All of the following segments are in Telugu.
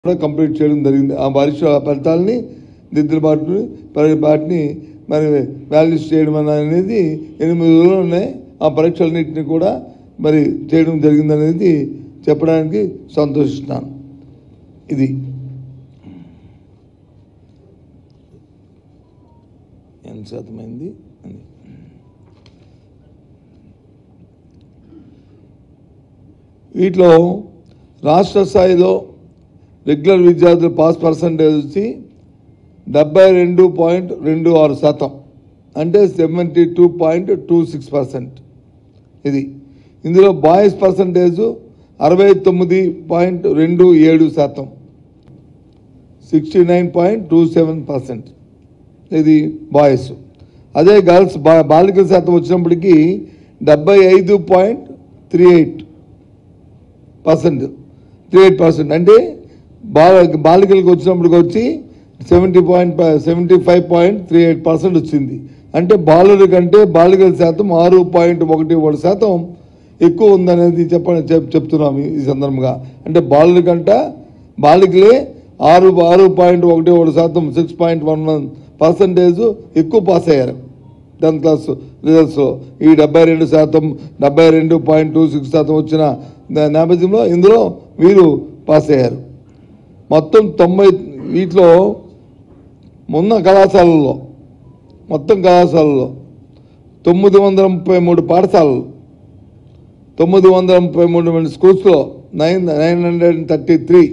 కూడా కంప్లీట్ చేయడం జరిగింది ఆ పరీక్ష ఫలితాలని దిద్దుబాటు వాటిని మరి వాల్యూస్ చేయడం అనేది ఎనిమిది రోజులు ఉన్నాయి ఆ పరీక్షలన్నింటినీ కూడా మరి చేయడం జరిగింది అనేది చెప్పడానికి సంతోషిస్తున్నాను ఇది ఎంత శాతమైంది అని వీటిలో రాష్ట్ర స్థాయిలో రెగ్యులర్ విద్యార్థుల పాస్ పర్సంటేజ్ వచ్చి డెబ్బై రెండు పాయింట్ రెండు ఆరు శాతం అంటే seventy two point two six percent ఇది ఇందులో బాయ్స్ పర్సంటేజ్ అరవై తొమ్మిది పాయింట్ రెండు ఏడు శాతం sixty nine point two seven percent ఇది బాయ్స్ అదే గర్ల్స్ బా బాలికల శాతం వచ్చినప్పటికీ డెబ్బై ఐదు point three eight percent three eight percent అంటే బాల బాలికలకు వచ్చినప్పటికి వచ్చి seventy point seventy five point three eight percent వచ్చింది అంటే బాలుడి కంటే బాలికల శాతం ఆరు పాయింట్ ఒకటి ఒకటి శాతం ఎక్కువ ఉందనేది చెప్పని చెప్ చెప్తున్నాం ఈ- ఈ సందర్భంగా అంటే బాలుల కంట బాలికలే ఆరు ఆరు పాయింట్ ఒకటి ఒకటి శాతం six point one one percentage ఎక్కువ పాస్ అయ్యారు టెన్త్ క్లాస్ రిజల్ట్స్లో ఈ డెబ్బై రెండు శాతం డెబ్బై రెండు పాయింట్ టూ సిక్స్ శాతం వచ్చిన నే- నేపథ్యంలో ఇందులో వీరు పాస్ అయ్యారు మొత్తం తొంభై వీటిలో ఉన్న కళాశాలల్లో మొత్తం కళాశాలలో తొమ్మిది వందల ముప్పై మూడు పాఠశాలలు తొమ్మిది వందల ముప్పై మూడు మంది స్కూల్స్లో nine nine hundred thirty three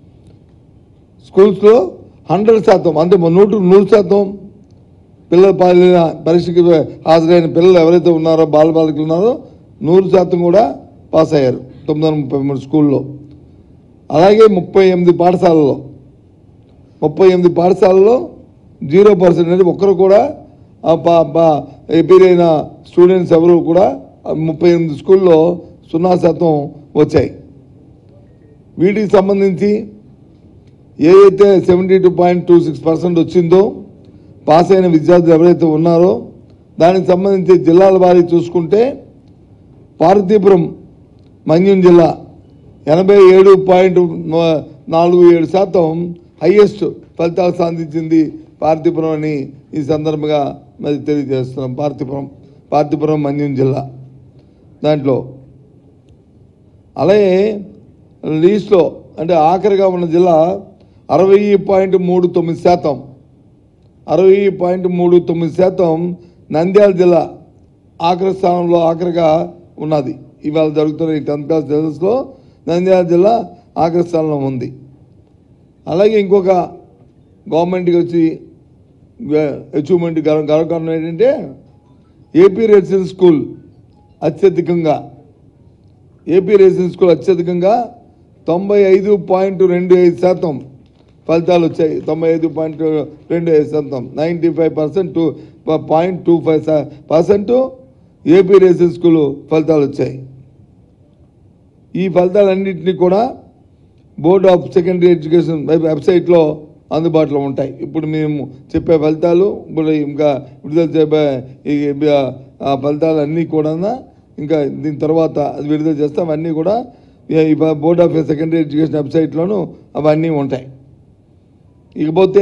స్కూల్స్లో హండ్రెడ్ శాతం అంటే నూటు నూరు శాతం పిల్లలు పాల్గొన పరీక్షకి హాజరైన పిల్లలు ఎవరైతే ఉన్నారో బాల బాలికలు ఉన్నారో నూరు శాతం కూడా పాస్ అయ్యారు తొమ్మిది వందల ముప్పై మూడు స్కూల్లో అలాగే ముప్పై ఎనిమిది పాఠశాలలో ముప్పై ఎనిమిది పాఠశాలలో జీరో పర్సెంట్ అనేది ఒక్కరు కూడా ఆ పా- పా- ఎపిరైన స్టూడెంట్స్ ఎవరు కూడా ఆ ముప్పై ఎనిమిది స్కూల్లో సున్నా శాతం వచ్చాయి వీటికి సంబంధించి ఏదైతే seventy two point two six percent వచ్చిందో పాస్ అయిన విద్యార్థులు ఎవరైతే ఉన్నారో దానికి సంబంధించి జిల్లాల వారీ చూసుకుంటే పార్వతీపురం మన్యం జిల్లా ఎనభై ఏడు పాయింట్ నాలుగు ఏడు శాతం హయ్యెస్ట్ ఫలితాలు సాధించింది పార్తీపురం అని ఈ సందర్భంగా మరి తెలియజేస్తున్నాం పార్తీపురం పార్తీపురం మన్యం జిల్లా దాంట్లో అలాగే లీస్ట్లో అంటే ఆఖరిగా ఉన్న జిల్లా అరవై పాయింట్ మూడు తొమ్మిది శాతం అరవై పాయింట్ మూడు తొమ్మిది శాతం నంద్యాల జిల్లా ఆఖరి స్థానంలో ఆఖరిగా ఉన్నది ఇవాళ జరుగుతున్న ఈ టెన్త్ క్లాస్ రిజల్ట్స్లో నంద్యాల జిల్లా ఆఖరి స్థానంలో ఉంది అలాగే ఇంకొక గవర్నమెంట్కి వచ్చి అచీవ్మెంట్ గర్వ గర్వకారణం ఏంటంటే ఏపీ రెసిడెన్స్ స్కూల్ అత్యధికంగా ఏపీ రెసిడెన్స్ స్కూల్ అత్యధికంగా తొంభై ఐదు పాయింట్ రెండు ఐదు శాతం ఫలితాలు వచ్చాయి తొంభై ఐదు పాయింట్ రెండు ఐదు శాతం ninety five percent two point two five percent AP residence school ఫలితాలు వచ్చాయి ఈ ఫలితాలన్నింటినీ కూడా board of secondary education web- వెబ్సైట్లో అందుబాటులో ఉంటాయి ఇప్పుడు మేము చెప్పే ఫలితాలు ఇప్పుడు ఇంకా విడుదల చేయబోయే ఈ ఆ ఫలితాలు అన్నీ కూడా ఇంకా దీని తర్వాత అది విడుదల చేస్తే అవన్నీ కూడా ఈ బోర్డ్ ఆఫ్ సెకండరీ ఎడ్యుకేషన్ వెబ్సైట్లోనూ అవన్నీ ఉంటాయి ఇకపోతే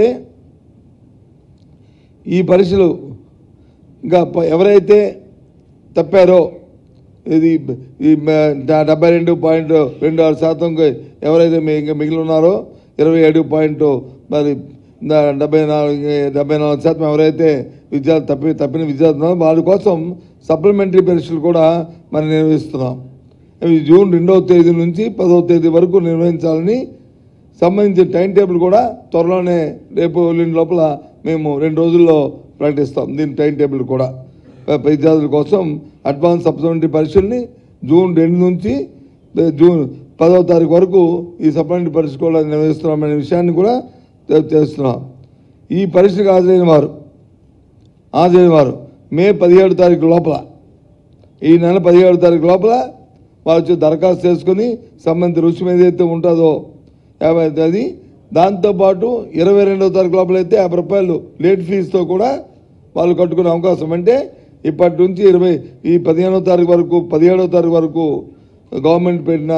ఈ పరీక్షలు ఇంకా ప- ఎవరైతే తప్పారో ఇది ఈ మ- డెబ్బై రెండు పాయింట్ రెండు ఆరు శాతం ఎవరైతే మీ- ఇంకా మిగిలి ఉన్నారో ఇరవై ఏడు పాయింట్ మరి ద- డెబ్బై నాలుగు డెబ్బై నాలుగు శాతం ఎవరైతే విద్యార్థి తప్పి తప్పిన విద్యార్థులు ఉన్నారో వాళ్ళ కోసం సప్లిమెంటరీ పరీక్షలు కూడా మనం నిర్వహిస్తున్నాం అవి జూన్ రెండవ తేదీ నుంచి పదవ తేదీ వరకు నిర్వహించాలని సంబంధించిన టైం టేబుల్ కూడా త్వరలోనే రేపు ఎల్లుండి లోపల మేము రెండు రోజుల్లో ప్రకటిస్తాం దీని టైం టేబుల్ కూడా విద్యార్థుల కోసం అడ్వాన్స్ సప్లిమెంటరీ పరీక్షల్ని జూన్ రెండు నుంచి ఏ, జూన్ పదవ తారీఖు వరకు ఈ సప్లిమెంటరీ పరీక్ష కూడా నిర్వహిస్తున్నామనే విషయాన్ని కూడా తె- తెలుస్తున్నాం ఈ పరీక్షకు హాజరైన వారు హాజరైన వారు మే పదిహేడు తారీఖు లోపల ఈ నెల పదిహేడు తారీఖు లోపల వాళ్ళు వచ్చి దరఖాస్తు చేసుకుని సంబంధిత రుసుము ఏదైతే ఉంటుందో యాభై అది దాంతోపాటు ఇరవై రెండవ తారీఖు లోపల అయితే యాభై రూపాయలు లేట్ ఫీజుతో కూడా వాళ్ళు కట్టుకునే అవకాశం అంటే ఇప్పటి నుంచి ఇరవై ఈ పదిహేనవ తారీఖు వరకు పదిహేడవ తారీఖు వరకు గవర్నమెంట్ పెట్టిన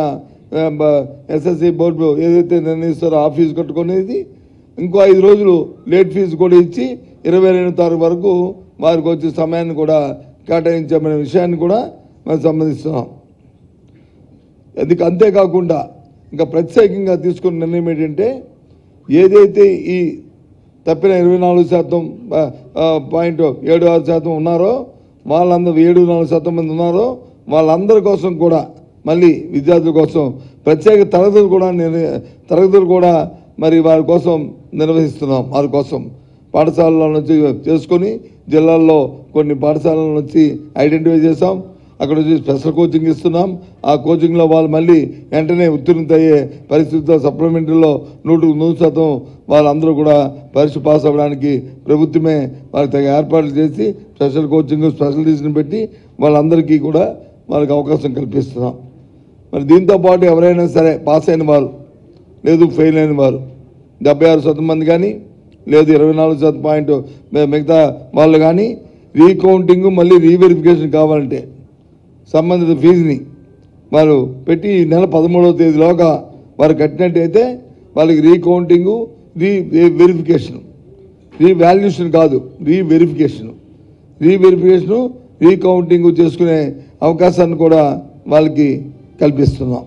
ఎస్ఎస్సి బోర్డు ఏదైతే నిర్ణయిస్తారో ఆ ఫీజు కట్టుకునేది ఇంకో ఐదు రోజులు లేట్ ఫీజు కూడా ఇచ్చి ఇరవై రెండు తారీఖు వరకు వారికి వచ్చే సమయాన్ని కూడా కేటాయించామనే విషయాన్ని కూడా మనం సంబంధిస్తున్నాం అది అంతేకాకుండా ఇంకా ప్రత్యేకంగా తీసుకున్న నిర్ణయం ఏంటంటే ఏదైతే ఈ తప్పిన ఇరవై నాలుగు శాతం ఆ, ఆ, పాయింట్ ఏడు ఆరు శాతం ఉన్నారో వాళ్ళందరూ ఏడు నాలుగు శాతం మంది ఉన్నారో వాళ్ళందరి కోసం కూడా మళ్ళీ విద్యార్థుల కోసం ప్రత్యేక తరగతులు కూడా నిర్ణ- తరగతులు కూడా మరి వారి కోసం నిర్వహిస్తున్నాం వారి కోసం పాఠశాలల నుంచి చేసుకొని జిల్లాల్లో కొన్ని పాఠశాలల నుంచి ఐడెంటిఫై చేసాం అక్కడ వచ్చి స్పెషల్ కోచింగ్ ఇస్తున్నాం ఆ కోచింగ్లో వాళ్ళు మళ్ళీ వెంటనే ఉత్తీర్ణత అయ్యే పరిస్థితితో సప్లిమెంటరీలో నూటికి నూరు శాతం వాళ్ళందరూ కూడా పరీక్ష పాస్ అవ్వడానికి ప్రభుత్వమే వాళ్ళకి తగ్గ ఏర్పాట్లు చేసి స్పెషల్ కోచింగ్ స్పెషలిటీస్ని పెట్టి వాళ్ళందరికీ కూడా వాళ్ళకి అవకాశం కల్పిస్తున్నాం మరి దీంతో పాటు ఎవరైనా సరే పాస్ అయిన వారు లేదు ఫెయిల్ అయిన వారు డెబ్బై ఆరు శాతం మంది కానీ లేదు ఇరవై నాలుగు శాతం పాయింట్ మి- మిగతా వాళ్ళు కానీ రీకౌంటింగ్ మళ్ళీ రీవెరిఫికేషన్ కావాలంటే సంబంధిత ఫీజుని వారు పెట్టి ఈ నెల పదమూడవ తేదీలోగా వారు కట్టినట్టయితే వాళ్ళకి రీకౌంటింగు రీ వెరిఫికేషన్ రీవాల్యుయేషన్ కాదు రీవెరిఫికేషన్ రీవెరిఫికేషను రీకౌంటింగ్ చేసుకునే అవకాశాన్ని కూడా వాళ్ళకి కల్పిస్తున్నాం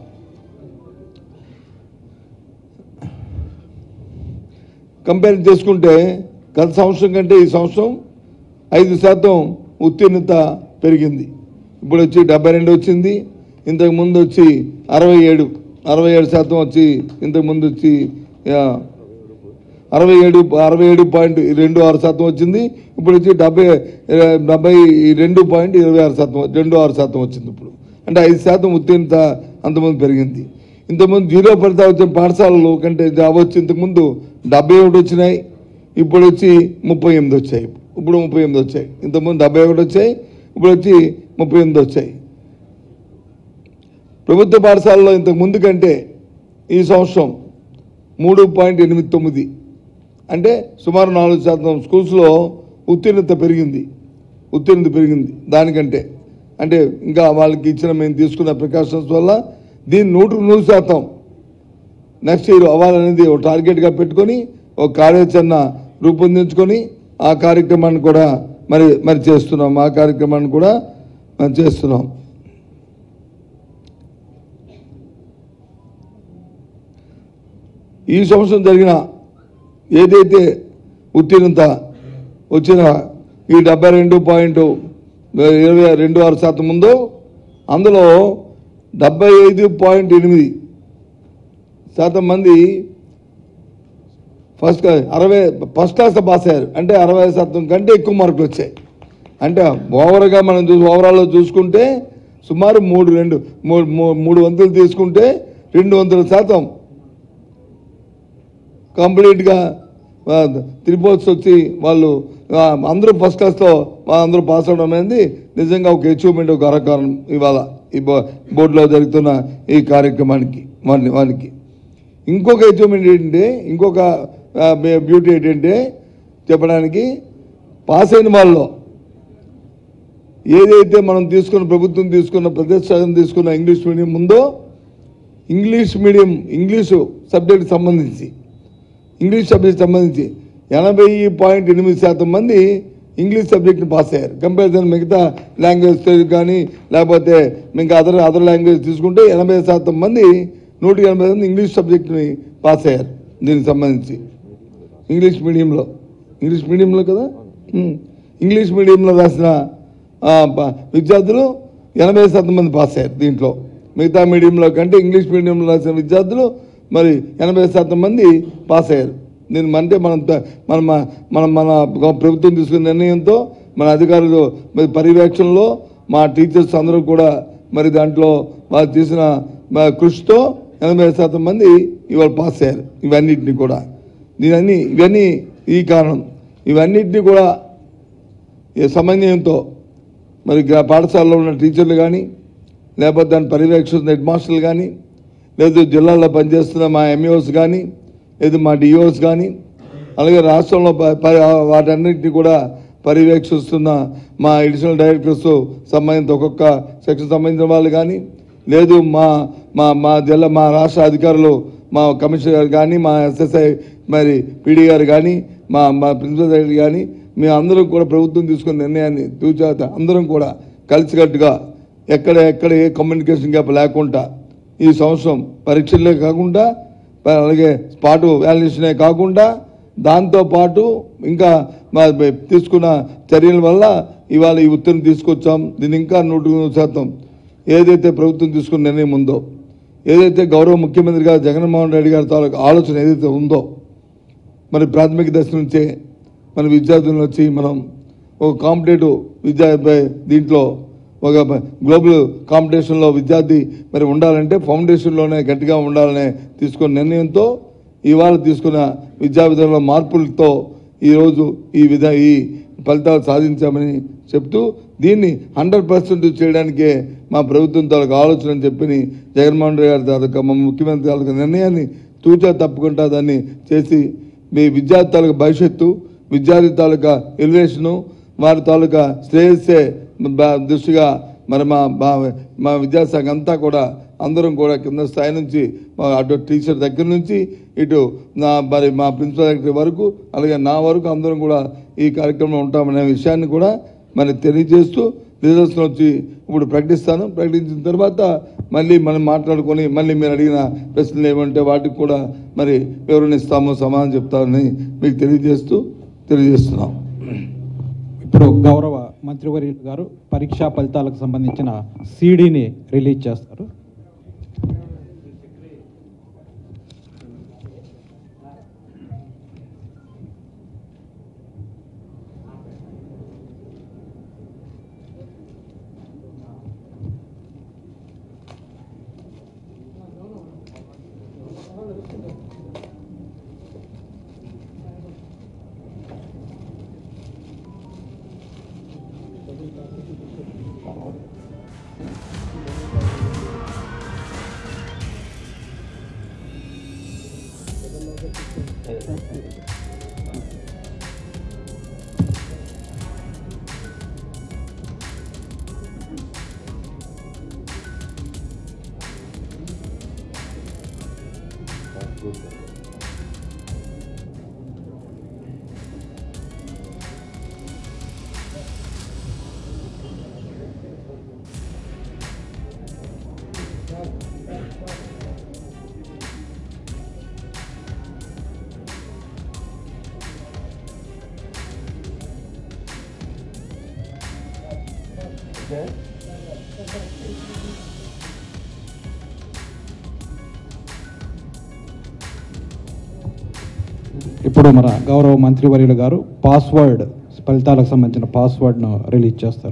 కంపేర్ చేసుకుంటే గత సంవత్సరం కంటే ఈ సంవత్సరం ఐదు శాతం ఉత్తీర్ణత పెరిగింది ఇప్పుడు వచ్చి డెబ్బై రెండు వచ్చింది ఇంతకు ముందు వచ్చి అరవై ఏడు అరవై ఏడు శాతం వచ్చి ఇంతకు ముందు వచ్చి ఆ, అరవై ఏడు అరవై ఏడు పాయింట్ రెండు ఆరు శాతం వచ్చింది ఇప్పుడు వచ్చి డెబ్బై ఆ, డెబ్బై రెండు పాయింట్ ఇరవై ఆరు శాతం రెండు ఆరు శాతం వచ్చింది ఇప్పుడు అంటే ఐదు శాతం ఉత్తీర్ణత అంతకుముందు పెరిగింది ఇంతకుముందు జీరో ఫలితాలు వచ్చిన పాఠశాలలు కంటే జాబ్ వచ్చి ఇంతకుముందు డెబ్బై ఒకటి వచ్చినాయి ఇప్పుడు వచ్చి ముప్పై ఎనిమిది వచ్చాయి ఇప్పుడు ముప్పై ఎనిమిది వచ్చాయి ఇంతకుముందు డెబ్బై ఒకటి వచ్చాయి ఇప్పుడు వచ్చి ముప్పై ఎనిమిది వచ్చాయి ప్రభుత్వ పాఠశాలలో ఇంతకు ముందు కంటే ఈ సంవత్సరం మూడు పాయింట్ ఎనిమిది తొమ్మిది అంటే సుమారు నాలుగు శాతం స్కూల్స్లో ఉత్తీర్ణత పెరిగింది ఉత్తీర్ణత పెరిగింది దానికంటే అంటే ఇంకా వాళ్ళకి ఇచ్చిన మేము తీసుకున్న ప్రికాషన్స్ వల్ల దీన్ని నూటికి నూరు శాతం నెక్స్ట్ ఇయర్ అవ్వాలనేది ఒక టార్గెట్గా పెట్టుకొని ఒక కార్యాచరణ రూపొందించుకొని ఆ కార్యక్రమాన్ని కూడా మరి మరి చేస్తున్నాం ఆ కార్యక్రమాన్ని కూడా మనం చేస్తున్నాం ఈ సంవత్సరం జరిగిన ఏదైతే ఉత్తీర్ణత వచ్చిన ఈ డెబ్బై రెండు పాయింట్ ఇరవై రెండు ఆరు శాతం ఉందో అందులో డెబ్బై ఐదు పాయింట్ ఎనిమిది శాతం మంది ఫస్ట్ క్లా- అరవై ఫస్ట్ క్లాస్ పాస్ అయ్యారు అంటే అరవై శాతం కంటే ఎక్కువ మార్కులు వచ్చాయి అంటే ఓవర్గా మనం చూ ఓవరాల్లో చూసుకుంటే సుమారు మూడు రెండు మూడు మూ- మూడు వంతులు తీసుకుంటే రెండు వందల శాతం కంప్లీట్గా త్రిపోర్ట్స్ వచ్చి వాళ్ళు ఆ, అందరూ ఫస్ట్ క్లాస్లో అందరూ పాస్ అవడం అనేది నిజంగా ఒక అచీవ్మెంట్ ఒక అరకారణం ఇవాళ ఈ బో- బోర్డులో జరుగుతున్న ఈ కార్యక్రమానికి వాని వానికి ఇంకొక అచీవ్మెంట్ ఏంటంటే ఇంకొక ఆ, బే- బ్యూటీ ఏంటంటే చెప్పడానికి పాస్ అయిన వాళ్ళలో ఏదైతే మనం తీసుకున్న ప్రభుత్వం తీసుకున్న ప్రతిష్టానం తీసుకున్న ఇంగ్లీష్ మీడియం ఉందో ఇంగ్లీష్ మీడియం ఇంగ్లీషు సబ్జెక్ట్ సంబంధించి ఇంగ్లీష్ సబ్జెక్ట్ సంబంధించి ఎనభై పాయింట్ ఎనిమిది శాతం మంది ఇంగ్లీష్ సబ్జెక్ట్ని పాస్ అయ్యారు కంపారిజన్ మిగతా లాంగ్వేజ్ కానీ లేకపోతే ఇంకా అదర్ అదర్ లాంగ్వేజ్ తీసుకుంటే ఎనభై శాతం మంది నూటికి ఎనభై మంది ఇంగ్లీష్ సబ్జెక్ట్ని పాస్ అయ్యారు దీనికి సంబంధించి ఇంగ్లీష్ మీడియంలో ఇంగ్లీష్ మీడియంలో కదా ఉమ్. ఇంగ్లీష్ మీడియంలో రాసిన ఆ, ప- విద్యార్థులు ఎనభై శాతం మంది పాస్ అయ్యారు దీంట్లో మిగతా మీడియంలో కంటే ఇంగ్లీష్ మీడియంలో రాసిన విద్యార్థులు మరి ఎనభై శాతం మంది పాస్ అయ్యారు దీని అంటే మనం త- మన మన- మనం మన ప్రభుత్వం తీసుకున్న నిర్ణయంతో మన అధికారులు మరి పర్యవేక్షణలో మా టీచర్స్ అందరూ కూడా మరి దాంట్లో వాళ్ళు చేసిన మా కృషితో ఎనభై శాతం మంది ఇవాళ పాస్ అయ్యారు ఇవన్నిటిని కూడా దీనన్నీ ఇవన్నీ ఈ కారణం ఇవన్నిటిని కూడా ఈ సమన్వయంతో మరి గ్రా- పాఠశాలలో ఉన్న టీచర్లు కానీ లేకపోతే దాని పర్యవేక్షిస్తున్న హెడ్ మాస్టర్లు కానీ లేదు జిల్లాలో పనిచేస్తున్న మా ఎంఈఓస్ కానీ లేదు మా డిఓస్ కానీ అలాగే రాష్ట్రంలో ప- ప- వాటన్నిటిని కూడా పర్యవేక్షిస్తున్న మా అడిషనల్ డైరెక్టర్స్ సంబంధించిన ఒక్కొక్క సెక్షన్ సంబంధించిన వాళ్ళు కానీ లేదు మా మా మా జిల్లా మా రాష్ట్ర అధికారులు మా కమిషనర్ గారు కానీ మా ఎస్ఎస్ఐ మరి పీడీ గారు కానీ మా మా ప్రిన్సిపల్ సెక్రటరీ కానీ మేము అందరం కూడా ప్రభుత్వం తీసుకున్న నిర్ణయాన్ని తూచాత అందరం కూడా కలిసికట్టుగా ఎక్కడ ఎక్కడ ఏ కమ్యూనికేషన్ గ్యాప్ లేకుండా ఈ సంవత్సరం పరీక్షలే కాకుండా ప- అలాగే స్పాట్ వ్యాలిడేషనే కాకుండా దాంతోపాటు ఇంకా మా బ- తీసుకున్న చర్యల వల్ల ఇవాళ ఈ ఉత్తర్వులు తీసుకొచ్చాం దీన్ని ఇంకా నూటి నూరు శాతం ఏదైతే ప్రభుత్వం తీసుకున్న నిర్ణయం ఉందో ఏదైతే గౌరవ ముఖ్యమంత్రి గారు జగన్మోహన్ రెడ్డి గారి తాలూకు ఆలోచన ఏదైతే ఉందో మరి ప్రాథమిక దశ నుంచే మన విద్యార్థులను వచ్చి మనం ఒక కాంపిటేటివ్ విద్యా దీంట్లో ఒక గ్లోబల్ కాంపిటీషన్లో విద్యార్థి మరి ఉండాలంటే ఫౌండేషన్లోనే గట్టిగా ఉండాలనే తీసుకున్న నిర్ణయంతో ఇవాళ తీసుకున్న విద్యా విధానంలో మార్పులతో ఈరోజు ఈ విధ ఈ ఫలితాలు సాధించామని చెప్తూ దీన్ని హండ్రెడ్ పర్సెంట్ చేయడానికే మా ప్రభుత్వం తాలూకు ఆలోచన అని చెప్పి జగన్మోహన్ రెడ్డి గారి తాలూకా మా ముఖ్యమంత్రి తాలూకా నిర్ణయాన్ని తూచా తప్పకుండా దాన్ని చేసి మీ విద్యార్థి తాలూకా భవిష్యత్తు విద్యార్థి తాలూకా ఎలివేషను వారి తాలూకా శ్రేయస్సే బ- దృష్టిగా మరి మా మా మా విద్యాశాఖ అంతా కూడా అందరం కూడా కింద స్థాయి నుంచి మా అటు టీచర్ దగ్గర నుంచి ఇటు నా మరి మా ప్రిన్సిపల్ సెక్రటరీ వరకు అలాగే నా వరకు అందరం కూడా ఈ కార్యక్రమంలో ఉంటామనే విషయాన్ని కూడా మరి తెలియజేస్తూ రిజల్ట్స్ వచ్చి ఇప్పుడు ప్రకటిస్తాను ప్రకటించిన తర్వాత మళ్ళీ మనం మాట్లాడుకొని మళ్ళీ మీరు అడిగిన ప్రశ్నలు ఏమంటే వాటికి కూడా మరి వివరణ ఇస్తాము సమాధానం చెప్తామని మీకు తెలియజేస్తూ తెలియజేస్తున్నాం ఇప్పుడు గౌరవ మంత్రివర్యులు గారు పరీక్షా ఫలితాలకు సంబంధించిన సీడీని రిలీజ్ చేస్తారు ఇప్పుడు మన గౌరవ మంత్రివర్యులు గారు పాస్వర్డ్ ఫలితాలకు సంబంధించిన పాస్వర్డ్ను రిలీజ్ చేస్తారు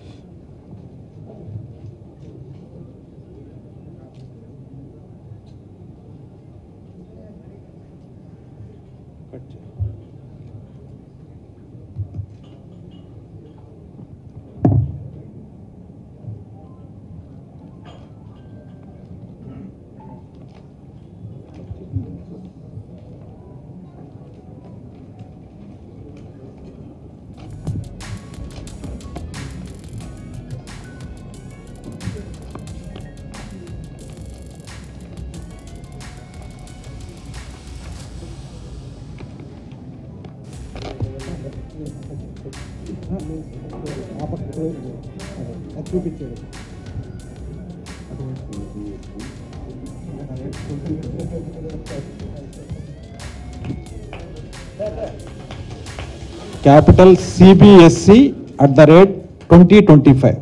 capital CBSE at the rate twenty twenty five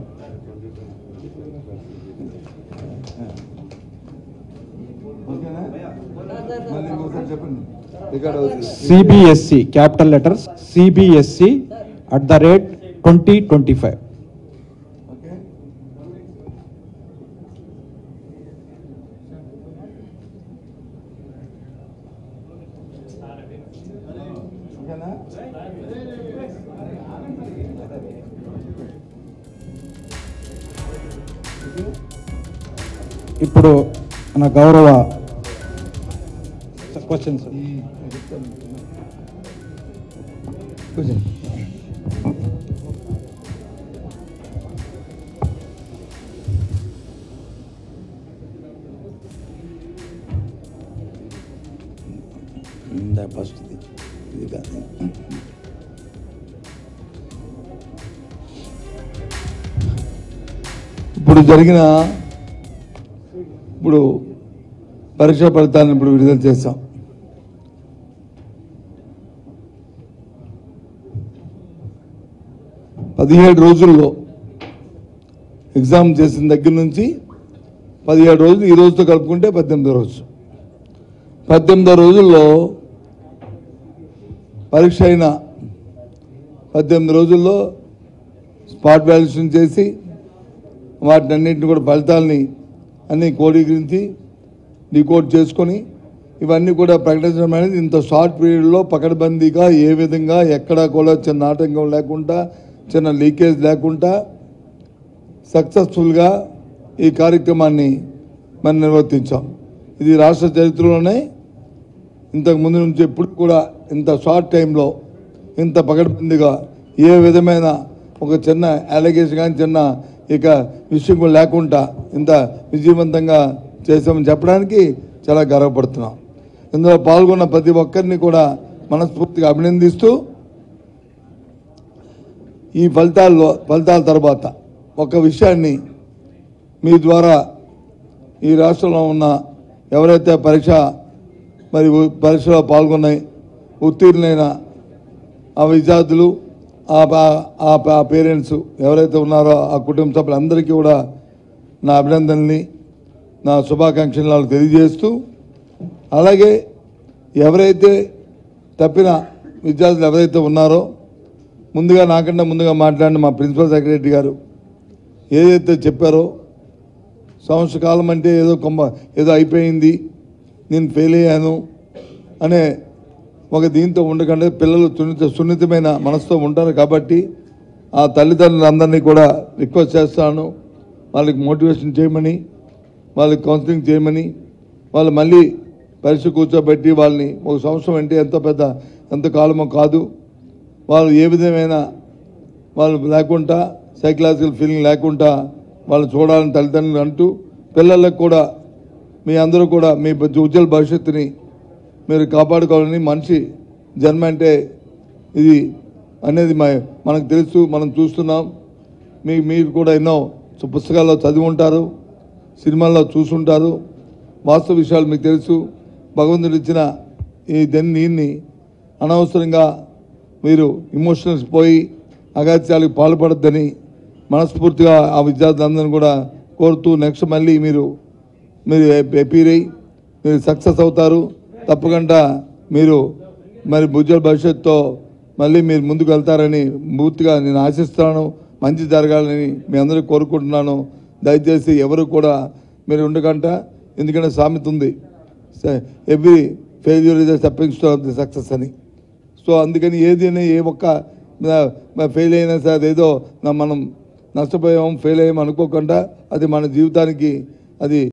మళ్ళీ ఇంకోసారి చెప్పండి రికార్డ్ అవుతుంది CBSE capital letters CBSE at the rate twenty twenty five okay ఓకేనా ఇప్పుడు మన గౌరవ క్వశ్చన్ సార్ కూర్చోండి ఇందా ఫస్ట్ ఇది ఇది కాదు ఇప్పుడు జరిగిన ఇప్పుడు పరీక్ష ఫలితాలను ఇప్పుడు విడుదల చేస్తాం పదిహేడు రోజుల్లో ఎగ్జామ్ చేసిన దగ్గర నుంచి పదిహేడు రోజులు ఈ రోజుతో కలుపుకుంటే పద్దెనిమిదో రోజు పద్దెనిమిదో రోజుల్లో పరీక్ష అయిన పద్దెనిమిది రోజుల్లో స్పాట్ వాల్యుయేషన్ చేసి వాటిని అన్నింటిని కూడా ఫలితాలని అన్ని కోడీకరించి డీకోడ్ చేసుకొని ఇవన్నీ కూడా ప్రకటించడం అనేది ఇంత షార్ట్ పీరియడ్లో పకడ్బందీగా ఏ విధంగా ఎక్కడా కూడా చిన్న ఆటంకం లేకుండా చిన్న లీకేజ్ లేకుండా సక్సెస్ఫుల్గా ఈ కార్యక్రమాన్ని మనం నిర్వర్తించాం ఇది రాష్ట్ర చరిత్రలోనే ఇంతకు ముందు నుంచి ఎప్పుడు కూడా ఇంత షార్ట్ టైంలో ఇంత పకడ్బందీగా ఏ విధమైన ఒక చిన్న అలిగేషన్ కానీ చిన్న ఇక విషయం కూడా లేకుండా ఇంత విజయవంతంగా చేసామని చెప్పడానికి చాలా గర్వపడుతున్నాం ఇందులో పాల్గొన్న ప్రతి ఒక్కరిని కూడా మనస్ఫూర్తిగా అభినందిస్తూ ఈ ఫలితాల్లో ఫలితాల తర్వాత ఒక విషయాన్ని మీ ద్వారా ఈ రాష్ట్రంలో ఉన్న ఎవరైతే పరీక్ష మరి ఉ- పరీక్షలో పాల్గొన్నాయి ఉత్తీర్ణులైన ఆ విద్యార్థులు ఆ పా- ఆ పా- పేరెంట్స్ ఎవరైతే ఉన్నారో ఆ కుటుంబ సభ్యులందరికీ కూడా నా అభినందనని నా శుభాకాంక్షలు వాళ్ళకి తెలియజేస్తూ అలాగే ఎవరైతే తప్పిన విద్యార్థులు ఎవరైతే ఉన్నారో ముందుగా నాకన్నా ముందుగా మాట్లాడిన మా ప్రిన్సిపల్ సెక్రటరీ గారు ఏదైతే చెప్పారో సంవత్సర కాలం అంటే ఏదో కొమ్మ ఏదో అయిపోయింది నేను ఫెయిల్ అయ్యాను అనే ఒక దీంతో ఉండకుండా పిల్లలు సున్నిత సున్నితమైన మనసుతో ఉంటారు కాబట్టి ఆ తల్లిదండ్రులందరినీ కూడా రిక్వెస్ట్ చేస్తాను వాళ్ళకి మోటివేషన్ చేయమని వాళ్ళకి కౌన్సిలింగ్ చేయమని వాళ్ళు మళ్ళీ పరీక్ష కూర్చోబెట్టి వాళ్ళని ఒక సంవత్సరం అంటే ఎంత పెద్ద ఎంత కాలమో కాదు వాళ్ళు ఏ విధమైన వాళ్ళు లేకుండా సైకలాజికల్ ఫీలింగ్ లేకుండా వాళ్ళు చూడాలని తల్లిదండ్రులు అంటూ పిల్లలకు కూడా మీ అందరూ కూడా మీ ఉజ్వల భవిష్యత్తుని మీరు కాపాడుకోవాలని మనిషి జన్మ అంటే ఇది అనేది మ- మనకు తెలుసు మనం చూస్తున్నాం మీ మీరు కూడా ఎన్నో సు- పుస్తకాల్లో చదివి ఉంటారు సినిమాల్లో చూసుంటారు వాస్తవ విషయాలు మీకు తెలుసు భగవంతుడు ఇచ్చిన ఈ దీన్ని అనవసరంగా మీరు ఇమోషనల్స్ పోయి అగాత్యాలకు పాల్పడద్దని మనస్ఫూర్తిగా ఆ విద్యార్థులందరినీ కూడా కోరుతూ నెక్స్ట్ మళ్ళీ మీరు మీరు అపీర్ అయ్యి మీరు సక్సెస్ అవుతారు తప్పకుండా మీరు మరి ఉజ్వల భవిష్యత్తుతో మళ్ళీ మీరు ముందుకు వెళ్తారని పూర్తిగా నేను ఆశిస్తున్నాను మంచి జరగాలని మీ అందరికీ కోరుకుంటున్నాను దయచేసి ఎవరు కూడా మీరు ఉండకంట ఎందుకంటే సామెత ఉంది every failure is stepping stone of the success అని సో అందుకని ఏదైనా ఏ ఒక్క ఫెయిల్ అయినా సరే అదేదో నా మనం నష్టపోయాం ఫెయిల్ అయ్యాం అనుకోకుండా అది మన జీవితానికి అది